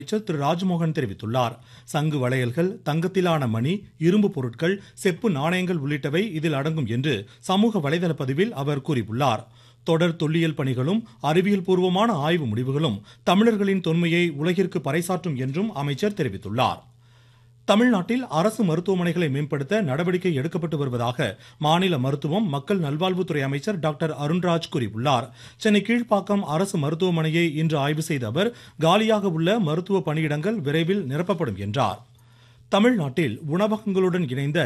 அமைச்சர் திரு ராஜ்மோகன் தெரிவித்துள்ளார் சங்கு வளையல்கள் தங்கத்திலான மணி இரும்பு பொருட்கள் செப்பு நாணயங்கள் உள்ளிட்டவை இதில் அடங்கும் என்று சமூக வலைதள பதிவில் அவர் கூறியுள்ளார் தொடர் தொல்லியல் பணிகளும் அறிவியல் பூர்வமான ஆய்வு முடிவுகளும் தமிழர்களின் தொன்மையை உலகிற்கு பறைசாற்றும் என்றும் அமைச்சர் தெரிவித்துள்ளார் தமிழ்நாட்டில் அரசு மருத்துவமனைகளை மேம்படுத்த நடவடிக்கை எடுக்கப்பட்டு வருவதாக மாநில மருத்துவம் மக்கள் நல்வாழ்வுத்துறை அமைச்சர் டாக்டர் அருண்ராஜ் கூறியுள்ளார் சென்னை கீழ்ப்பாக்கம் அரசு மருத்துவமனையை இன்று ஆய்வு செய்த அவர் காலியாக உள்ள மருத்துவ பணியிடங்கள் விரைவில் நிரப்பப்படும் என்றார் தமிழ்நாட்டில் உணவகங்களுடன் இணைந்த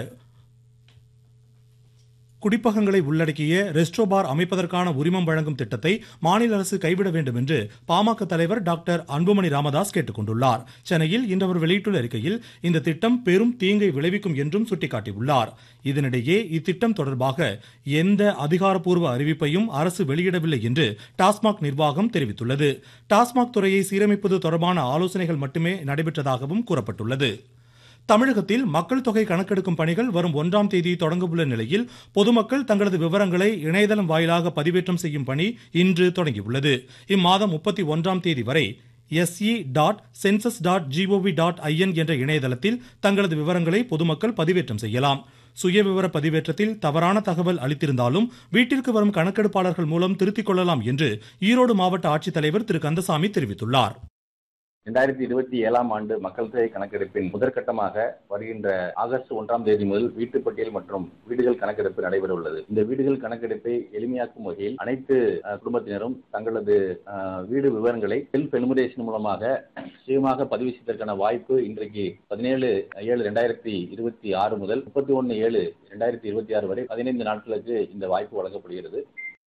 குடிப்பகங்களை உள்ளடக்கிய ரெஸ்டோ பார் அமைப்பதற்கான உரிமம் வழங்கும் திட்டத்தை மாநில அரசு கைவிட வேண்டும் என்று பாமக தலைவர் டாக்டர் அன்புமணி ராமதாஸ் கேட்டுக்கொண்டுள்ளார் சென்னையில் இன்று அவர் வெளியிட்டுள்ள அறிக்கையில் இந்த திட்டம் பெரும் தீங்கை விளைவிக்கும் என்றும் சுட்டிக்காட்டியுள்ளார் இதனிடையே இத்திட்டம் தொடர்பாக எந்த அதிகாரப்பூர்வ அறிவிப்பையும் அரசு வெளியிடவில்லை என்று டாஸ்மாக் நிர்வாகம் தெரிவித்துள்ளது டாஸ்மாக் துறையை சீரமைப்பது தொடர்பான ஆலோசனைகள் மட்டுமே நடைபெற்றதாகவும் கூறப்பட்டுள்ளது தமிழகத்தில் மக்கள் தொகை கணக்கெடுக்கும் பணிகள் வரும் ஒன்றாம் தேதி தொடங்கவுள்ள நிலையில் பொதுமக்கள் தங்களது விவரங்களை இணையதளம் வாயிலாக பதிவேற்றம் செய்யும் பணி இன்று தொடங்கியுள்ளது இம்மாதம் முப்பத்தி ஒன்றாம் தேதி வரை S E dot census dot gov dot I N என்ற இணையதளத்தில் தங்களது விவரங்களை பொதுமக்கள் பதிவேற்றம் செய்யலாம் சுயவிவர பதிவேற்றத்தில் தவறான தகவல் அளித்திருந்தாலும் வீட்டிற்கு வரும் கணக்கெடுப்பாளர்கள் மூலம் திருத்திக் கொள்ளலாம் என்று ஈரோடு மாவட்ட ஆட்சித்தலைவர் திரு கந்தசாமி தெரிவித்துள்ளார் இரண்டாயிரத்தி இருபத்தி ஏழாம் ஆண்டு மக்கள் தொகை கணக்கெடுப்பின் முதற்கட்டமாக வருகின்ற ஆகஸ்ட் ஒன்றாம் தேதி முதல் வீட்டு பட்டியல் மற்றும் வீடுகள் கணக்கெடுப்பு நடைபெற உள்ளது இந்த வீடுகள் கணக்கெடுப்பை எளிமையாக்கும் வகையில் அனைத்து அஹ், குடும்பத்தினரும் தங்களது அஹ், வீடு விவரங்களை செல்ஃப் எனுமரேஷன் மூலமாக சுயமாக பதிவு செய்வதற்கான வாய்ப்பு இன்றைக்கு பதினேழு ஏழு ரெண்டாயிரத்தி இருபத்தி ஆறு முதல் முப்பத்தி ஒன்று ஏழு ரெண்டாயிரத்தி இருபத்தி ஆறு வரை பதினைந்து நாட்களுக்கு இந்த வாய்ப்பு வழங்கப்படுகிறது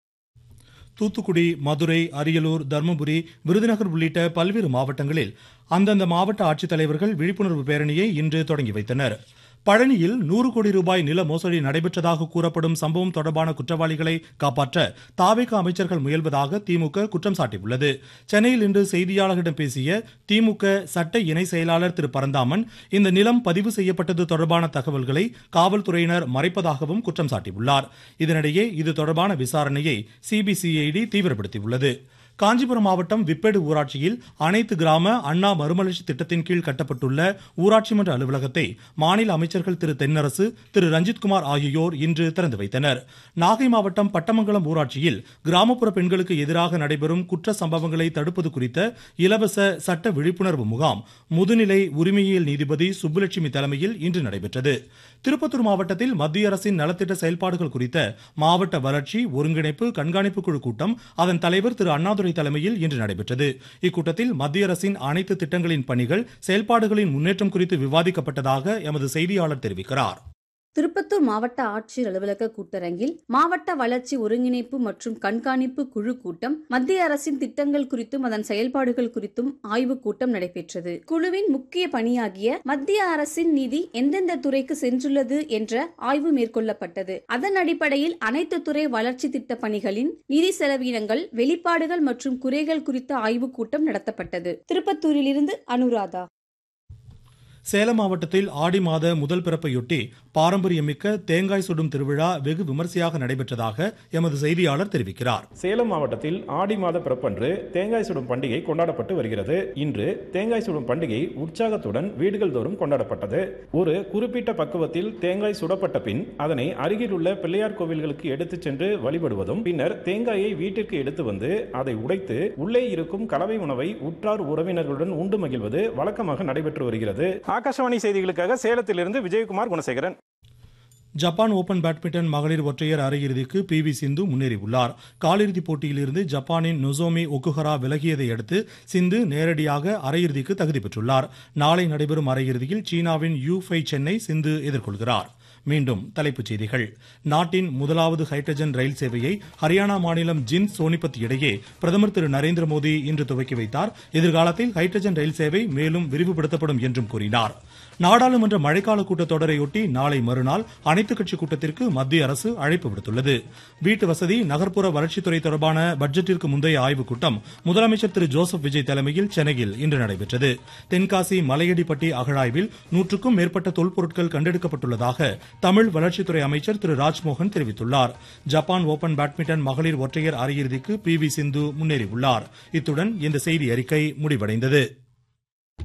தூத்துக்குடி மதுரை அரியலூர் தருமபுரி விருதுநகர் உள்ளிட்ட பல்வேறு மாவட்டங்களில் அந்தந்த மாவட்ட ஆட்சித்தலைவர்கள் விழிப்புணர்வு பேரணியை இன்று தொடங்கி வைத்தனர் பழனியில் நூறு கோடி ரூபாய் நில மோசடி நடைபெற்றதாக கூறப்படும் சம்பவம் தொடர்பான குற்றவாளிகளை காப்பாற்ற தாவேக அமைச்சர்கள் முயல்வதாக திமுக குற்றம் சாட்டியுள்ளது சென்னையில் இன்று செய்தியாளர்களிடம் பேசிய திமுக சட்ட இணை செயலாளர் திரு பரந்தாமன் இந்த நிலம் பதிவு செய்யப்பட்டது தொடர்பான தகவல்களை காவல்துறையினர் மறைப்பதாகவும் குற்றம் சாட்டியுள்ளார் இதனிடையே இது தொடர்பான விசாரணையை சிபிசிஐடி தீவிரப்படுத்தியுள்ளது காஞ்சிபுரம் மாவட்டம் விப்பேடு ஊராட்சியில் அனைத்து கிராம அண்ணா மறுமலர்ச்சி திட்டத்தின் கீழ் கட்டப்பட்டுள்ள ஊராட்சி மன்ற அலுவலகத்தை மாநில அமைச்சர்கள் திரு தென்னரசு திரு ரஞ்சித்குமார் ஆகியோர் இன்று திறந்து வைத்தனர் நாகை மாவட்டம் பட்டமங்கலம் ஊராட்சியில் கிராமப்புற பெண்களுக்கு எதிராக நடைபெறும் குற்ற சம்பவங்களை தடுப்பது குறித்த இலவச சட்ட விழிப்புணர்வு முகாம் முதுநிலை உரிமையியல் நீதிபதி சுப்புலட்சுமி தலைமையில் இன்று நடைபெற்றது திருப்பத்தூர் மாவட்டத்தில் மத்திய அரசின் நலத்திட்ட செயல்பாடுகள் குறித்த மாவட்ட வளர்ச்சி ஒருங்கிணைப்பு கண்காணிப்பு குழு கூட்டம் அதன் தலைவர் திரு அண்ணாதுரை தலைமையில் இன்று நடைபெற்றது இக்கூட்டத்தில் மத்திய அரசின் அனைத்து திட்டங்களின் பணிகள் செயல்பாடுகளின் முன்னேற்றம் குறித்து விவாதிக்கப்பட்டதாக எமது செய்தியாளர் தெரிவிக்கிறார் திருப்பத்தூர் மாவட்ட ஆட்சியர் அலுவலக கூட்டரங்கில் மாவட்ட வளர்ச்சி ஒருங்கிணைப்பு மற்றும் கண்காணிப்பு குழு கூட்டம் மத்திய அரசின் திட்டங்கள் குறித்தும் அதன் செயல்பாடுகள் குறித்தும் ஆய்வுக் கூட்டம் நடைபெற்றது குழுவின் முக்கிய பணியாகிய மத்திய அரசின் நிதி எந்தெந்த துறைக்கு சென்றுள்ளது என்ற ஆய்வு மேற்கொள்ளப்பட்டது அதன் அடிப்படையில் அனைத்து துறை வளர்ச்சி திட்ட பணிகளின் நிதி செலவினங்கள் வெளிப்பாடுகள் மற்றும் குறைகள் குறித்த ஆய்வுக் கூட்டம் நடத்தப்பட்டது திருப்பத்தூரிலிருந்து அனுராதா சேலம் மாவட்டத்தில் ஆடி மாத முதல் பிறப்பையொட்டி பாரம்பரியமிக்க தேங்காய் சுடும் திருவிழா வெகு விமர்சையாக நடைபெற்றதாக எமது செய்தியாளர் தெரிவிக்கிறார் சேலம் மாவட்டத்தில் ஆடி மாத பிறப்பன்று தேங்காய் சுடும் பண்டிகை கொண்டாடப்பட்டு வருகிறது இன்று தேங்காய் சுடும் பண்டிகை உற்சாகத்துடன் வீடுகள் தோறும் கொண்டாடப்பட்டது ஒரு குறிப்பிட்ட பக்குவத்தில் தேங்காய் சுடப்பட்ட பின் அதனை அருகில் உள்ள பிள்ளையார் கோவில்களுக்கு எடுத்துச் சென்று வழிபடுவதும் பின்னர் தேங்காயை வீட்டிற்கு எடுத்து வந்து அதை உடைத்து உள்ளே இருக்கும் கலவை உணவை உற்றார் உறவினர்களுடன் உண்டு மகிழ்வது வழக்கமாக நடைபெற்று வருகிறது ஆகாஷவாணி செய்திகளுக்காக சேலத்திலிருந்து Vijayakumar Gunasekaran Japan open badminton மகளிர் ஒற்றையர் அரையிறுதிக்கு பி வி சிந்து முன்னேறியுள்ளார் காலிறுதிப் போட்டியிலிருந்து ஜப்பானின் நொசோமி ஒக்குஹரா விலகியதை அடுத்து சிந்து நேரடியாக அரையிறுதிக்கு தகுதி பெற்றுள்ளார் நாளை நடைபெறும் அரையிறுதியில் சீனாவின் யூ ஃபை சென்னை சிந்து எதிர்கொள்கிறார் மீண்டும் தலைப்புச் செய்திகள் நாட்டின் முதலாவது ஹைட்ரஜன் ரயில் சேவையை ஹரியானா மாநிலம் ஜின் சோனிபத் இடையே பிரதமர் திரு நரேந்திர மோடி இன்று துவக்கி வைத்தார் எதிர்காலத்தில் ஹைட்ரஜன் ரயில் சேவை மேலும் விரிவுபடுத்தப்படும் என்றும் கூறினார் நாடாளுமன்ற மழைக்கால கூட்டத்தொடரையொட்டி நாளை மறுநாள் அனைத்துக் கட்சி கூட்டத்திற்கு மத்திய அரசு அழைப்பு விடுத்துள்ளது வீட்டு வசதி நகர்ப்புற வளர்ச்சித்துறை தொடர்பான பட்ஜெட்டிற்கு முந்தைய ஆய்வுக் கூட்டம் முதலமைச்சர் திரு ஜோசப் விஜய் தலைமையில் சென்னையில் இன்று நடைபெற்றது தென்காசி மலையடிப்பட்டி அகழாய்வில் நூற்றுக்கும் மேற்பட்ட தொல்பொருட்கள் கண்டெடுக்கப்பட்டுள்ளதாக தமிழ் வளர்ச்சித்துறை அமைச்சர் திரு ராஜ்மோகன் தெரிவித்துள்ளார் ஜப்பான் ஓபன் பேட்மிண்டன் மகளிர் ஒற்றையர் அரையிறுதிக்கு பி வி சிந்து முன்னேறியுள்ளார் இத்துடன் இந்த செய்தி அறிக்கை முடிவடைந்தது